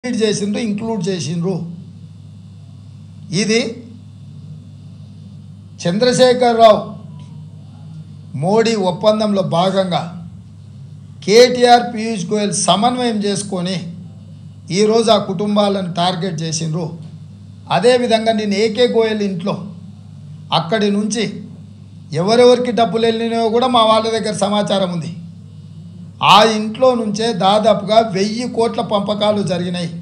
complete చేసిండ్రు include చేసిండ్రు ఇది చంద్రశేఖరరావు మోడీ ఒప్పందంలో భాగంగా కేటీఆర్ పీయూష్ గోయల్ సమన్వయం చేసుకొని ఈరోజు ఆ కుటుంబాలను టార్గెట్ చేసిండ్రు అదేవిధంగా నేను ఏకే గోయల్ ఇంట్లో అక్కడి నుంచి ఎవరెవరికి డబ్బులు వెళ్ళినాయో కూడా మా వాళ్ళ దగ్గర సమాచారం ఉంది ఆ ఇంట్లో నుంచే దాదాపుగా వెయ్యి కోట్ల పంపకాలు జరిగినాయి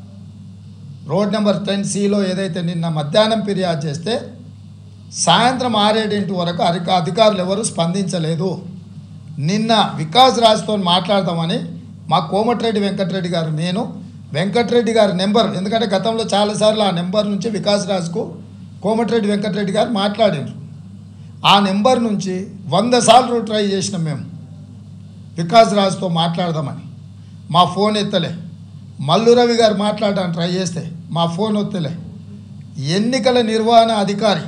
రోడ్ నెంబర్ టెన్ సిలో ఏదైతే నిన్న మధ్యాహ్నం ఫిర్యాదు చేస్తే సాయంత్రం ఆరేడింటి వరకు అధిక అధికారులు ఎవరు స్పందించలేదు నిన్న వికాస్ రాజ్తో మాట్లాడదామని మా కోమటిరెడ్డి వెంకటరెడ్డి గారు నేను వెంకటరెడ్డి గారి నెంబర్ ఎందుకంటే గతంలో చాలాసార్లు ఆ నెంబర్ నుంచి వికాస్ రాజ్కు కోమటిరెడ్డి వెంకటరెడ్డి గారు మాట్లాడారు ఆ నెంబర్ నుంచి వంద సార్లు ట్రై చేసినాం మేము వికాస్ రాజ్తో మాట్లాడదామని మా ఫోన్ ఎత్తలే మల్లు రవి గారు మాట్లాడడానికి ట్రై చేస్తే మా ఫోన్ ఎత్తలే ఎన్నికల నిర్వహణ అధికారి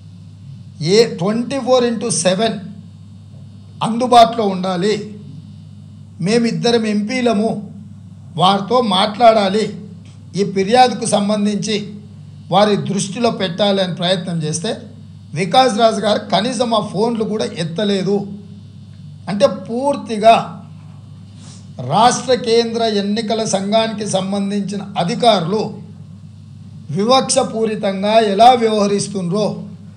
ఏ ట్వంటీ ఫోర్ ఇంటూ సెవెన్ అందుబాటులో ఉండాలి మేమిద్దరం ఎంపీలము వారితో మాట్లాడాలి ఈ ఫిర్యాదుకు సంబంధించి వారి దృష్టిలో పెట్టాలి అని ప్రయత్నం చేస్తే వికాస్ రాజు గారు కనీసం ఆ ఫోన్లు కూడా ఎత్తలేదు అంటే పూర్తిగా రాష్ట్ర కేంద్ర ఎన్నికల సంఘానికి సంబంధించిన అధికారులు వివక్షపూరితంగా ఎలా వ్యవహరిస్తుండ్రో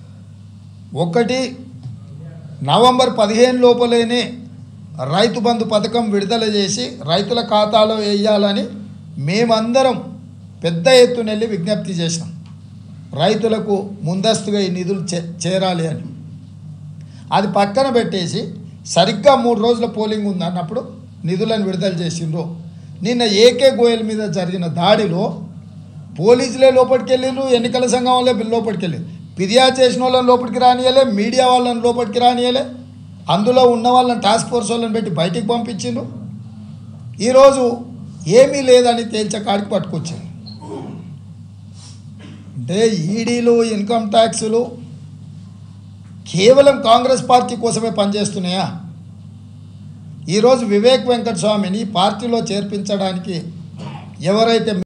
ఒకటి నవంబర్ పదిహేను లోపలేనే రైతు బంధు పథకం విడుదల చేసి రైతుల ఖాతాలో వేయాలని మేమందరం పెద్ద ఎత్తున వెళ్ళి విజ్ఞప్తి చేసినాం రైతులకు ముందస్తుగా ఈ నిధులు చే చేరాలి అని అది పక్కన పెట్టేసి సరిగ్గా మూడు రోజుల పోలింగ్ ఉంది అన్నప్పుడు నిధులను విడుదల చేసిండ్రు నిన్న ఏకే గోయల్ మీద జరిగిన దాడిలో పోలీసులే లోపలికి వెళ్ళిండ్రు ఎన్నికల సంఘం వాళ్ళే లోపలికి వెళ్ళి ఫిర్యాదు చేసిన వాళ్ళని లోపలికి రానియలే మీడియా వాళ్ళని లోపలికి రానియలే అందులో ఉన్న వాళ్ళని టాస్క్ ఫోర్స్ వాళ్ళని పెట్టి బయటికి పంపించిండ్రు ఈరోజు ఏమీ లేదని తేల్చే కాడికి పట్టుకొచ్చింది అంటే ఈడీలు ఇన్కమ్ ట్యాక్సులు కేవలం కాంగ్రెస్ పార్టీ కోసమే పనిచేస్తున్నాయా ఈరోజు వివేక్ వెంకట స్వామిని పార్టీలో చేర్పించడానికి ఎవరైతే